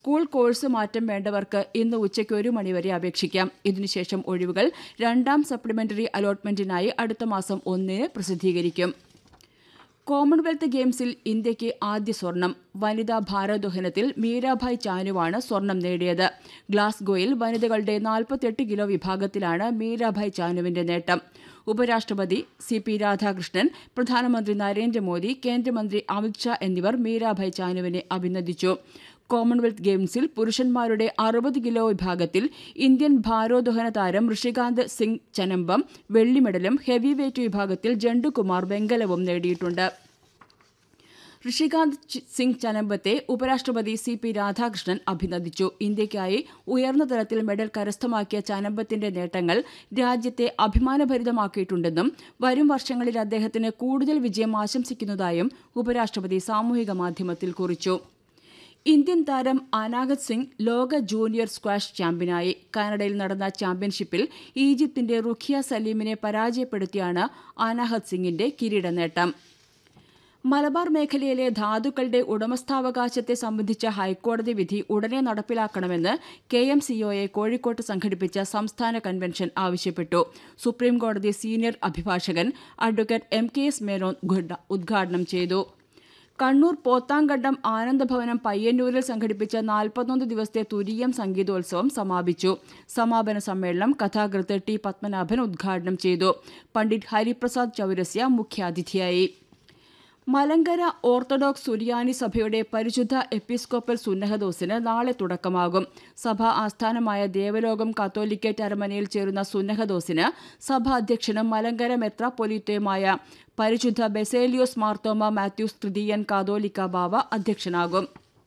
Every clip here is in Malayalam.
സ്കൂൾ കോഴ്സ് മാറ്റം വേണ്ടവർക്ക് ഇന്ന് ഉച്ചയ്ക്ക് ഒരു മണിവരെ അപേക്ഷിക്കാം ഇതിനുശേഷം ഒഴിവുകൾ രണ്ടാം സപ്ലിമെന്ററി അലോട്ട്മെന്റിനായി അടുത്ത മാസം ഒന്നിന് പ്രസിദ്ധീകരിക്കും കോമൺവെൽത്ത് ഗെയിംസിൽ ഇന്ത്യയ്ക്ക് ആദ്യ സ്വർണം വനിതാ ഭാരോദ്വഹനത്തിൽ മീരാഭായ് ചാനുവാണ് സ്വർണം നേടിയത് ഗ്ലാസ്ഗോയിൽ വനിതകളുടെ നാൽപ്പത്തെട്ട് കിലോ വിഭാഗത്തിലാണ് മീരാഭായ് ചാനുവിന്റെ നേട്ടം ഉപരാഷ്ട്രപതി സി പി രാധാകൃഷ്ണൻ പ്രധാനമന്ത്രി നരേന്ദ്രമോദി കേന്ദ്രമന്ത്രി അമിത്ഷാ എന്നിവർ മീരാഭായ് ചാനുവിനെ അഭിനന്ദിച്ചു കോമൺവെൽത്ത് ഗെയിംസിൽ പുരുഷന്മാരുടെ അറുപത് കിലോ വിഭാഗത്തിൽ ഇന്ത്യൻ ഭാരോദ്വഹന താരം ഋഷികാന്ത് സിംഗ് ചനമ്പം വെള്ളി മെഡലും ഹെവി വെയ്റ്റ് വിഭാഗത്തിൽ ജണ്ടുകുമാർ വെങ്കലവും നേടിയിട്ടുണ്ട് ഋഷികാന്ത് സിംഗ് ചനമ്പത്തെ ഉപരാഷ്ട്രപതി സി പി രാധാകൃഷ്ണൻ അഭിനന്ദിച്ചു ഇന്ത്യയ്ക്കായി ഉയർന്ന തലത്തിൽ മെഡൽ കരസ്ഥമാക്കിയ ചനമ്പത്തിന്റെ നേട്ടങ്ങൾ രാജ്യത്തെ അഭിമാനഭരിതമാക്കിയിട്ടുണ്ടെന്നും വരും വർഷങ്ങളിൽ അദ്ദേഹത്തിന് കൂടുതൽ വിജയം ആശംസിക്കുന്നതായും ഉപരാഷ്ട്രപതി സാമൂഹിക മാധ്യമത്തിൽ കുറിച്ചു ഇന്ത്യൻ താരം അനാഗത് സിംഗ് ലോക ജൂനിയർ സ്ക്വാഷ് ചാമ്പ്യനായി കാനഡയിൽ നടന്ന ചാമ്പ്യൻഷിപ്പിൽ ഈജിപ്തിന്റെ റുഖിയ സലീമിനെ പരാജയപ്പെടുത്തിയാണ് അനാഹത് സിംഗിന്റെ കിരീട നേട്ടം മലബാർ മേഖലയിലെ ധാതുക്കളുടെ ഉടമസ്ഥാവകാശത്തെ സംബന്ധിച്ച ഹൈക്കോടതി വിധി ഉടനെ നടപ്പിലാക്കണമെന്ന് കെ എം സിഒയെ കോഴിക്കോട്ട് സംഘടിപ്പിച്ച സംസ്ഥാന കൺവെൻഷൻ ആവശ്യപ്പെട്ടു സുപ്രീംകോടതി സീനിയർ അഭിഭാഷകൻ advocate M K S Menon ഉദ്ഘാടനം ചെയ്തു കണ്ണൂർ പോത്താങ്കണ്ടം ആനന്ദഭവനം പയ്യന്നൂരിൽ സംഘടിപ്പിച്ച നാൽപ്പത്തൊന്ന് ദിവസത്തെ തുരീയം സംഗീതോത്സവം സമാപിച്ചു സമാപന സമ്മേളനം കഥാകൃത്ത് ടി പത്മനാഭൻ ഉദ്ഘാടനം ചെയ്തു പണ്ഡിറ്റ് ഹരിപ്രസാദ് ചൌരസ്യ മുഖ്യാതിഥിയായി മലങ്കര ഓർത്തഡോക്സ് സുറിയാനി സഭയുടെ പരിശുദ്ധ എപ്പിസ്കോപ്പൽ സുന്നഹദോസിന് നാളെ തുടക്കമാകും സഭാ ആസ്ഥാനമായ ദേവലോകം കാത്തോലിക്കേറ്റ് അരമനയിൽ ചേരുന്ന സുന്നഹദോസിന് സഭാ അധ്യക്ഷനും മലങ്കര മെത്രാപ്പൊലീത്തയുമായ പരിശുദ്ധ ബെസേലിയോസ് മാർത്തോമ മാത്യൂസ് തൃതീയൻ കാതോലിക്ക ബാവ അധ്യക്ഷനാകും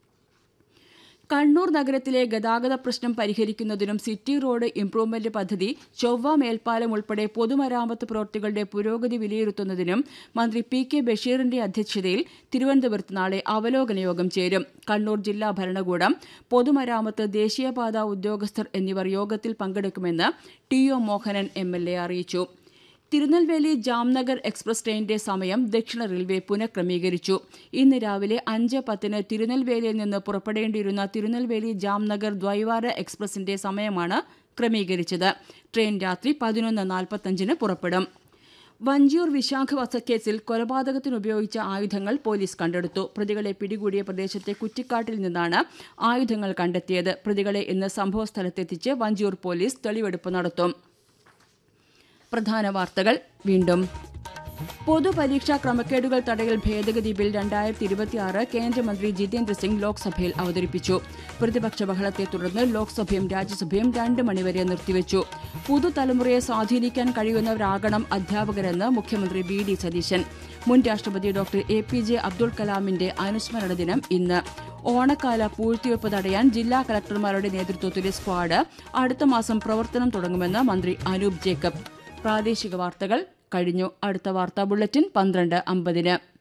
കണ്ണൂർ നഗരത്തിലെ ഗതാഗത പ്രശ്നം പരിഹരിക്കുന്നതിനും സിറ്റി റോഡ് ഇംപ്രൂവ്മെന്റ് പദ്ധതി ചൊവ്വ മേൽപ്പാലം ഉൾപ്പെടെ പൊതുമരാമത്ത് പ്രവൃത്തികളുടെ പുരോഗതി വിലയിരുത്തുന്നതിനും മന്ത്രി പി കെ ബഷീറിന്റെ അധ്യക്ഷതയിൽ തിരുവനന്തപുരത്ത് നാളെ അവലോകന യോഗം ചേരും കണ്ണൂർ ജില്ലാ ഭരണകൂടം പൊതുമരാമത്ത് ദേശീയപാത ഉദ്യോഗസ്ഥർ എന്നിവർ യോഗത്തിൽ പങ്കെടുക്കുമെന്ന് T O Mohanan M L A അറിയിച്ചു തിരുനെൽവേലി ജാംനഗർ എക്സ്പ്രസ് ട്രെയിനിന്റെ സമയം ദക്ഷിണ റെയിൽവേ പുനഃക്രമീകരിച്ചു ഇന്ന് രാവിലെ അഞ്ച് പത്തിന് തിരുനെൽവേലിയിൽ നിന്ന് പുറപ്പെടേണ്ടിയിരുന്ന തിരുനെൽവേലി ജാംനഗർ ദ്വൈവാര എക്സ്പ്രസിന്റെ സമയമാണ് ക്രമീകരിച്ചത് ട്രെയിൻ രാത്രി പതിനൊന്ന് നാൽപ്പത്തഞ്ചിന് പുറപ്പെടും വഞ്ചിയൂർ വിശാഖ വധക്കേസിൽ കൊലപാതകത്തിനുപയോഗിച്ച ആയുധങ്ങൾ പോലീസ് കണ്ടെടുത്തു പ്രതികളെ പിടികൂടിയ പ്രദേശത്തെ കുറ്റിക്കാട്ടിൽ നിന്നാണ് ആയുധങ്ങൾ കണ്ടെത്തിയത് പ്രതികളെ ഇന്ന് സംഭവസ്ഥലത്തെത്തിച്ച് വഞ്ചിയൂർ പോലീസ് തെളിവെടുപ്പ് നടത്തും പ്രധാന വാർത്തകൾ വീണ്ടും പൊതുപരീക്ഷാ ക്രമക്കേടുകൾ തടയൽ ഭേദഗതി ബിൽ രണ്ടായിരത്തി ഇരുപത്തിയാറ് കേന്ദ്രമന്ത്രി ജിതേന്ദ്ര സിംഗ് ലോക്സഭയിൽ അവതരിപ്പിച്ചു പ്രതിപക്ഷ ബഹളത്തെ തുടർന്ന് ലോക്സഭയും രാജ്യസഭയും രണ്ട് മണിവരെ നിർത്തിവച്ചു പുതുതലമുറയെ സ്വാധീനിക്കാൻ കഴിയുന്നവരാകണം അധ്യാപകരെന്ന് മുഖ്യമന്ത്രി വി ഡി സതീശൻ മുൻ രാഷ്ട്രപതി doctor A P J Abdul കലാമിന്റെ അനുസ്മരണ ദിനം ഇന്ന് ഓണക്കാല പൂഴ്ത്തിവയ്പ് തടയാൻ ജില്ലാ കലക്ടർമാരുടെ നേതൃത്വത്തിലെ സ്ക്വാഡ് അടുത്ത മാസം പ്രവർത്തനം തുടങ്ങുമെന്ന് മന്ത്രി അനൂപ് ജേക്കബ് പ്രാദേശിക വാർത്തകൾ കഴിഞ്ഞു അടുത്ത വാർത്താ ബുള്ളറ്റിൻ പന്ത്രണ്ട് അമ്പതിന്